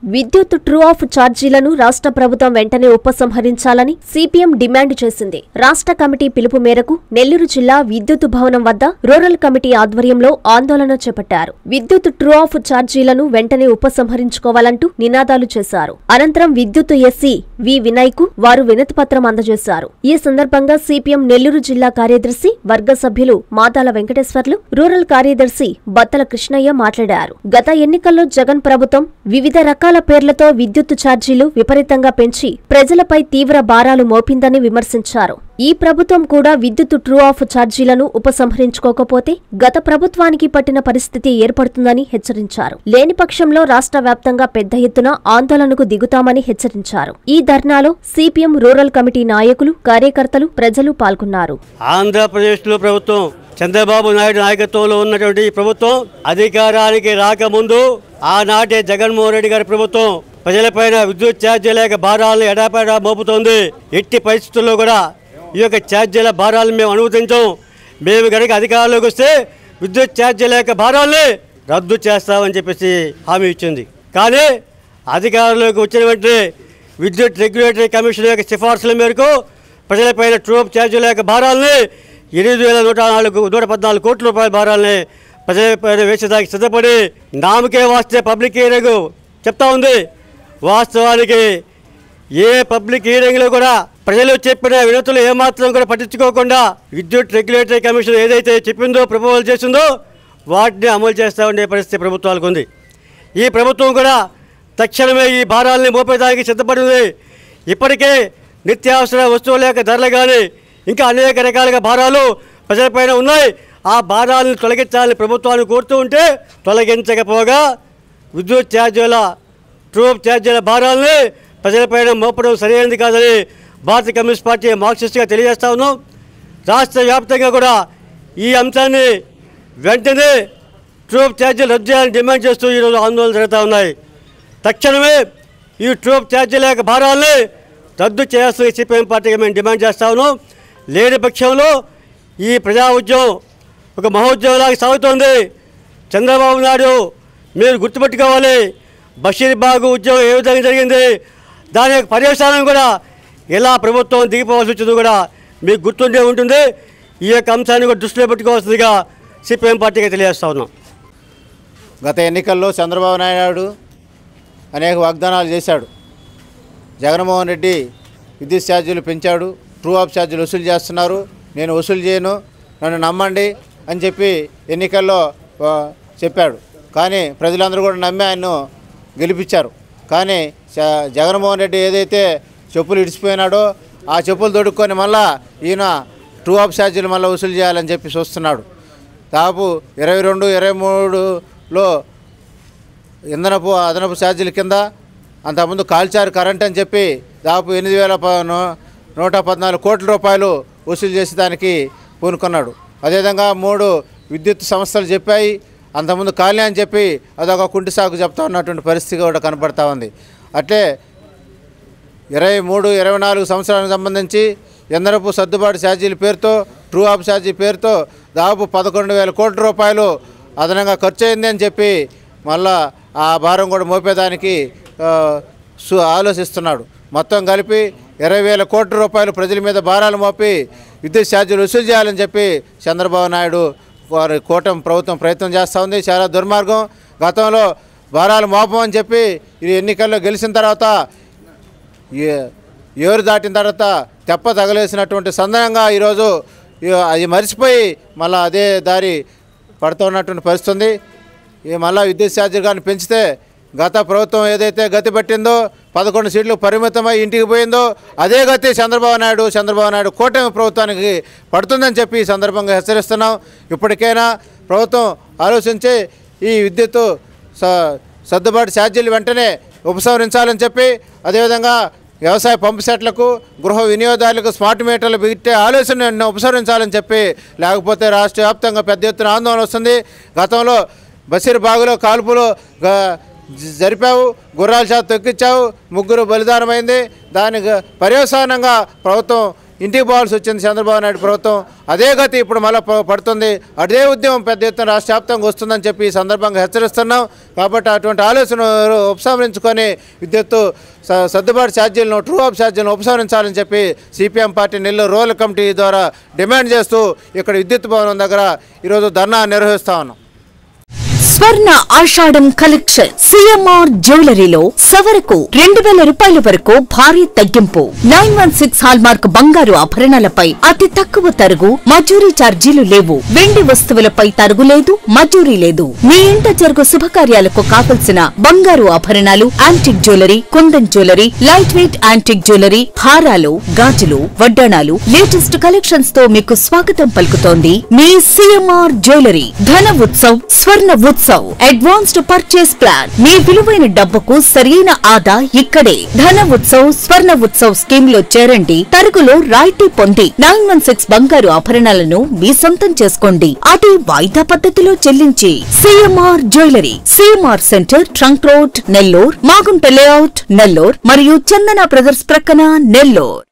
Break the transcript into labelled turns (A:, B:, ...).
A: విద్యుత్ true of ఛార్జీలను రాష్ట్ర ప్రభుత్వం వెంటనే ఉపసంహరించాలని సిపిఎం డిమాండ్ చేసింది రాష్ట్ర కమిటీ పిలుపు మేరకు నెల్లూరు జిల్లా విద్యుత్ భవనం వద్ద రూరల్ కమిటీ ఆధ్వర్యంలో ఆందోళన చేపట్టారు విద్యుత్ ట్రూ ఆఫ్ ఛార్జీలను వెంటనే ఉపసంహరించుకోవాలంటూ నినాదాలు చేశారు అనంతరం విద్యుత్ ఎస్సీ వి వినయ్ కు వారు వినతిపత్రం అందజేశారు ఈ సందర్భంగా సిపిఎం నెల్లూరు జిల్లా కార్యదర్శి వర్గ సభ్యులు మాతాల వెంకటేశ్వర్లు రూరల్ కార్యదర్శి బత్తల కృష్ణయ్య మాట్లాడారు గత ఎన్నికల్లో జగన్ ప్రభుత్వం వివిధ రకాల పేర్లతో విద్యుత్ ఛార్జీలు విపరీతంగా పెంచి ప్రజలపై తీవ్ర భారాలు మోపిందని విమర్శించారు ఈ ప్రభుత్వం కూడా విద్యుత్ ట్రూ ఆఫ్ ఛార్జీలను ఉపసంహరించుకోకపోతే గత ప్రభుత్వానికి పట్టిన పరిస్థితి ఏర్పడుతుందని హెచ్చరించారు లేని పక్షంలో రాష్ట్ర వ్యాప్తంగా పెద్ద ఎత్తున ఆందోళనకు దిగుతామని హెచ్చరించారు ఈ ధర్నాలో సిపిఎం రూరల్ కమిటీ నాయకులు కార్యకర్తలు ప్రజలు పాల్గొన్నారు
B: ఆంధ్రప్రదేశ్లో ప్రభుత్వం చంద్రబాబు నాయుడు నాయకత్వంలో ఉన్నటువంటి ఈ ప్రభుత్వం అధికారానికి రాకముందు ఆనాటి జగన్మోహన్ రెడ్డి గారి ప్రభుత్వం ప్రజలపైన విద్యుత్ ఛార్జీల యొక్క భారాలను ఎడాపెడా మోపుతోంది ఎట్టి పరిస్థితుల్లో కూడా ఈ యొక్క ఛార్జీల భారాలను మేము అనుమతించాం మేము కనుక అధికారంలోకి వస్తే విద్యుత్ ఛార్జీల యొక్క భారాల్ని రద్దు చేస్తామని చెప్పేసి హామీ ఇచ్చింది కానీ అధికారంలోకి వచ్చిన వెంటనే విద్యుత్ రెగ్యులేటరీ కమిషన్ యొక్క సిఫార్సుల మేరకు ప్రజలపైన ట్రూప్ ఛార్జీల యొక్క భారాల్ని ఎనిమిది వేల నూట నాలుగు నూట పద్నాలుగు కోట్ల రూపాయల భారాల్ని ప్రజలపైన వేసేదానికి సిద్ధపడి నామకే వాస్తే పబ్లిక్ హీరింగ్ చెప్తా ఉంది వాస్తవానికి ఏ పబ్లిక్ హీరింగ్లో కూడా ప్రజలు చెప్పిన వినతులు ఏమాత్రం కూడా పట్టించుకోకుండా విద్యుత్ రెగ్యులేటరీ కమిషన్ ఏదైతే చెప్పిందో ప్రపోజల్ చేసిందో వాటిని అమలు చేస్తూ ఉండే పరిస్థితి ప్రభుత్వాలకు ఉంది ఈ ప్రభుత్వం కూడా తక్షణమే ఈ భారాల్ని మోపేదానికి సిద్ధపడింది ఇప్పటికే నిత్యావసర వస్తువుల యొక్క ధరలు కానీ ఇంకా అనేక రకాలుగా భారాలు ప్రజలపైన ఉన్నాయి ఆ భారాలను తొలగించాలని ప్రభుత్వాన్ని కోరుతూ ఉంటే తొలగించకపోగా విద్యుత్ ఛార్జీల ట్రూప్ ఛార్జీల భారాల్ని ప్రజలపైన మోపడం సరైనది కాదని భారత కమ్యూనిస్ట్ పార్టీ మార్క్సిస్ట్గా తెలియజేస్తా ఉన్నాం రాష్ట్ర వ్యాప్తంగా కూడా ఈ అంశాన్ని వెంటనే ట్రూప్ ఛార్జీలు రద్దు చేయాలని డిమాండ్ చేస్తూ ఈరోజు ఆందోళన జరుగుతూ ఉన్నాయి తక్షణమే ఈ ట్రూప్ ఛార్జీల యొక్క భారాల్ని రద్దు చేయాల్సిన సిపిఎం పార్టీగా మేము డిమాండ్ చేస్తా ఉన్నాం లేని పక్షంలో ఈ ప్రజా ఉద్యమం ఒక మహోద్యమంలాగా సాగుతోంది చంద్రబాబు నాయుడు మీరు గుర్తుపెట్టుకోవాలి బషీర్బాగు ఉద్యమం ఏ విధంగా జరిగింది దాని యొక్క పర్యవసానం కూడా ఎలా ప్రభుత్వం దిగిపోవాల్సి వచ్చిందో కూడా మీకు గుర్తుండే ఉంటుంది ఈ యొక్క అంశాన్ని కూడా దృష్టిలో పెట్టుకోవాల్సిందిగా సిపిఎం పార్టీగా తెలియజేస్తా ఉన్నాం
C: గత ఎన్నికల్లో చంద్రబాబు నాయుడు అనేక వాగ్దానాలు చేశాడు జగన్మోహన్ రెడ్డి విద్యుత్ ఛార్జీలు పెంచాడు ట్రూ ఆఫ్ ఛార్జీలు వసూలు చేస్తున్నారు నేను వసూలు చేయను నన్ను నమ్మండి అని చెప్పి ఎన్నికల్లో ఆ, చెప్పాడు కానీ ప్రజలందరూ కూడా నమ్మి ఆయన్ను గెలిపించారు కానీ చ- జగన్మోహన్ రెడ్డి ఏదైతే చెప్పులు ఇడిచిపోయినాడో ఆ చెప్పులు దొడుక్కొని మళ్ళా ఈయన ట్రూ ఆఫ్ ఛార్జీలు మళ్ళీ వసూలు చేయాలని చెప్పి చూస్తున్నాడు దాదాపు ఇరవై రెండు ఇరవై మూడులో ఇంధనపు అదనపు ఛార్జీల కింద అంతకుముందు కాల్చారు కరెంట్ అని చెప్పి దాదాపు ఎనిమిది వేల ప- నూ- నూట పద్నాలుగు కోట్ల రూపాయలు వసూలు చేసి దానికి పూనుకున్నాడు అదేవిధంగా మూడు విద్యుత్ సంస్థలు చెప్పాయి అంతకుముందు కాలనీ అని చెప్పి అదొక కుంటి సాగు చెప్తా ఉన్నటువంటి పరిస్థితి కూడా కనపడతా ఉంది అట్లే ఇరవై మూడు ఇరవై నాలుగు సంవత్సరాలకు సంబంధించి ఇంధనపు సర్దుబాటు ఛార్జీల పేరుతో ట్రూ ఆఫ్ ఛార్జీ పేరుతో దాదాపు పదకొండు వేల కోట్ల రూపాయలు అదనంగా ఖర్చు అయింది అని చెప్పి మళ్ళా ఆ భారం కూడా మోపేదానికి ఆ, సు- ఆలోచిస్తున్నాడు మొత్తం కలిపి ఇరవై వేల కోట్ల రూపాయలు ప్రజల మీద భారాలు మోపి విద్యుత్ ఛార్జీలు వసూలు చేయాలని చెప్పి చంద్రబాబు నాయుడు వారి కూటమి ప్రభుత్వం ప్రయత్నం చేస్తూ ఉంది చాలా దుర్మార్గం గతంలో భారాలు మోపమని చెప్పి ఈ ఎన్నికల్లో గెలిచిన తర్వాత ఏ- ఏరు దాటిన తర్వాత తెప్ప తగలేసినటువంటి సందర్భంగా ఈరోజు ఈ- అది మర్చిపోయి మళ్ళీ అదే దారి పడుతున్నటువంటి పరిస్థితి ఉంది ఈ మళ్ళీ విద్యుత్ ఛార్జీలు కానీ పెంచితే గత ప్రభుత్వం ఏదైతే గతి పట్టిందో పదకొండు సీట్లు పరిమితమై ఇంటికి పోయిందో అదే గతి చంద్రబాబు నాయుడు చంద్రబాబు నాయుడు కూటమి ప్రభుత్వానికి పడుతుందని చెప్పి ఈ సందర్భంగా హెచ్చరిస్తున్నాం ఇప్పటికైనా ప్రభుత్వం ఆలోచించి ఈ విద్యుత్ స సర్దుబాటు ఛార్జీలు వెంటనే ఉపసంహరించాలని చెప్పి అదేవిధంగా వ్యవసాయ పంపు సెట్లకు గృహ వినియోగదారులకు స్మార్ట్ మీటర్లు బిగిట్టే ఆలోచన ఉపసంహరించాలని చెప్పి లేకపోతే రాష్ట్ర వ్యాప్తంగా పెద్ద ఎత్తున ఆందోళన వస్తుంది గతంలో బషీర్ బాగులో కాల్పులు గ- జ- జరిపావు గుర్రాల చేత తొక్కిచ్చావు ముగ్గురు బలిదానమైంది దానికి పర్యవసానంగా ప్రభుత్వం ఇంటికి పోవాల్సి వచ్చింది చంద్రబాబు నాయుడు ప్రభుత్వం అదే గతి ఇప్పుడు మళ్ళీ ప- పడుతుంది అదే ఉద్యమం పెద్ద ఎత్తున రాష్ట్ర వ్యాప్తంగా వస్తుందని చెప్పి ఈ సందర్భంగా హెచ్చరిస్తున్నాం కాబట్టి అటువంటి ఆలోచన ఉపసంహరించుకొని విద్యుత్తు స- సర్దుబాటు ఛార్జీలను ట్రూ ఆఫ్ ఛార్జీలను ఉపసంహరించాలని చెప్పి CPM party Nellore rural committee ద్వారా డిమాండ్ చేస్తూ ఇక్కడ విద్యుత్ భవనం దగ్గర ఈరోజు ధర్నా నిర్వహిస్తా ఉన్నాం
D: స్వర్ణ ఆషాఢం కలెక్షన్ సిఎంఆర్ జ్యువెలరీలో సవరకు రెండు వేల రూపాయల వరకు భారీ తగ్గింపు నైన్ వన్ సిక్స్ హాల్మార్క్ బంగారు ఆభరణాలపై అతి తక్కువ తరుగు మజూరీ ఛార్జీలు లేవు వెండి వస్తువులపై తరుగు లేదు మజూరీ లేదు మీ ఇంట జరుగు శుభకార్యాలకు కావలసిన బంగారు ఆభరణాలు antique jewellery kundan jewellery light weight antique jewellery హారాలు గాజులు వడ్డాణాలు లేటెస్ట్ కలెక్షన్స్ తో మీకు స్వాగతం పలుకుతోంది మీ CMR jewellery Dhana Utsav Swarna Utsav advanced purchase plan మీ విలువైన డబ్బుకు సరైన ఆదా ఇక్కడే ధన ఉత్సవ్ స్వర్ణ ఉత్సవ్ స్కీమ్ లో చేరండి తరుగులో రాయితీ పొంది నైన్ వన్ సిక్స్ బంగారు ఆభరణాలను మీ సొంతం చేసుకోండి అది వాయిదా పద్ధతిలో చెల్లించి CMR jewellery CMR centre trunk road Nellore Magunta layout Nellore మరియు చందన బ్రదర్స్ ప్రక్కన నెల్లూర్